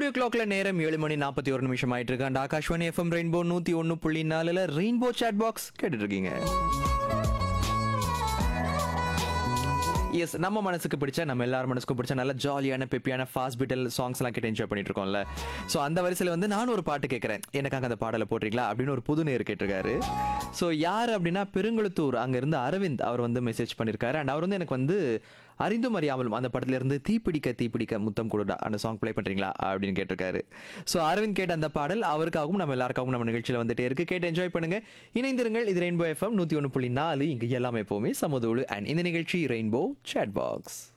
studio கிளாக்ல நேரம் ஏழு மணி நாற்பத்தி ஒரு நிமிஷம் ஆயிட்டு இருக்கு அண்ட் ஆகாஷ்வாணி எஃப்எம் ரெயின்போ நூத்தி ஒன்னு புள்ளி நாலுல ரெயின்போ சாட் பாக்ஸ் கேட்டுட்டு இருக்கீங்க எஸ் நம்ம மனசுக்கு பிடிச்ச நம்ம எல்லார் மனசுக்கும் பிடிச்ச நல்ல ஜாலியான பெப்பியான ஃபாஸ்ட் பீட்டல் சாங்ஸ் எல்லாம் கேட்டு என்ஜாய் பண்ணிட்டு இருக்கோம்ல ஸோ அந்த வரிசையில் வந்து நானும் ஒரு பாட்டு கேட்குறேன் எனக்காக அந்த பாடலை போடுறீங்களா அப்படின்னு ஒரு புது நேர் கேட்டிருக்காரு ஸோ யார் அப்படின்னா பெருங்குளத்தூர் அங்க இருந்து அரவிந்த் அவர் வந்து மெசேஜ் பண்ணியிருக்காரு அண்ட் அவர் வந்து எனக்கு வந்து அறிந்தும் அறியாமலும் அந்த படத்துல இருந்து தீப்பிடிக்க தீப்பிடிக்க முத்தம் கொடுடா அந்த சாங் ப்ளே பண்றீங்களா அப்படின்னு கேட்டிருக்காரு ஸோ அரவிந்த் கேட்ட அந்த பாடல் அவருக்காகவும் நம்ம எல்லாருக்காகவும் நம்ம நிகழ்ச்சியில் வந்துட்டே இருக்கு கேட்டு என்ஜாய் பண்ணுங்க இணைந்திருங்கள் இது ரெயின்போ எஃப்எம் நூற்றி ஒன்று புள்ளி நாலு இங்கே எல்லாமே எப்போவுமே சமதோடு அண்ட் இந்த நிகழ்ச்சி ரெயின்போ சேட் பாக்ஸ்